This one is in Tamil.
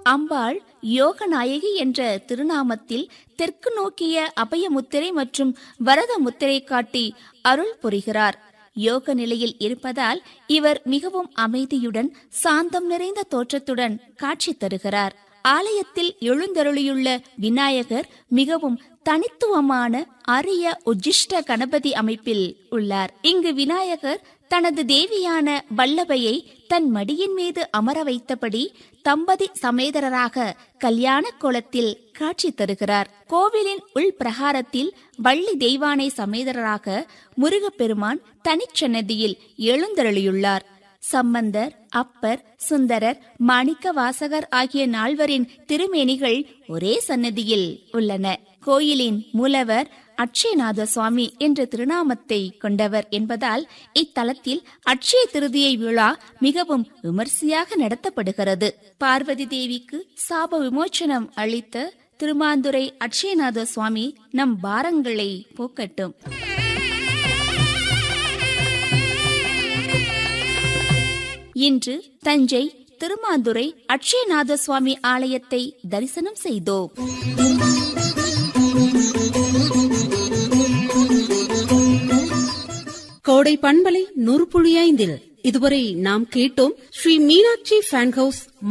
அம்பாள் யோகநாயகி என்ற திருநாமத்தில் தெற்கு நோக்கிய அபயமுத்திரை மற்றும் வரத முத்திரை காட்டி அருள் புரிகிறார் யோக நிலையில் இருப்பதால் இவர் மிகவும் அமைதியுடன் சாந்தம் நிறைந்த தோற்றத்துடன் காட்சி தருகிறார் ஆலயத்தில் எழுந்தருளியுள்ள விநாயகர் மிகவும் தனித்துவமான அரிய உஜிஷ்ட கணபதி அமைப்பில் உள்ளார் இங்கு விநாயகர் தனது தேவியான வல்லபையை தன் மடியின் மீது அமர வைத்தபடி தம்பதி சமேதரராக கல்யாண கோலத்தில் காட்சி தருகிறார் கோவிலின் உள் பிரகாரத்தில் வள்ளி தெய்வானை சமேதரராக முருகப்பெருமான் தனிச்சன்னதியில் எழுந்தருளியுள்ளார் சம்பந்தர் அப்பர் சுந்தரர் மாணிக்க வாசகர் ஆகிய நால்வரின் திருமேனிகள் ஒரே சன்னதியில் உள்ளன கோயிலின் மூலவர் அட்சயநாத சுவாமி என்ற திருநாமத்தை கொண்டவர் என்பதால் இத்தலத்தில் அட்சய திருதியை விழா மிகவும் விமர்சையாக நடத்தப்படுகிறது பார்வதி தேவிக்கு சாப விமோச்சனம் அளித்த திருமாந்துரை அட்சயநாத சுவாமி நம் பாரங்களை போக்கட்டும் இன்று தஞ்சை திருமாந்துரை அட்சயநாத சுவாமி ஆலயத்தை தரிசனம் செய்தோம் கோடை பண்பலை நூறு புள்ளி ஐந்தில் இதுவரை நாம் கேட்டோம் ஸ்ரீ மீனாட்சி ஃபேன் ஹவுஸ்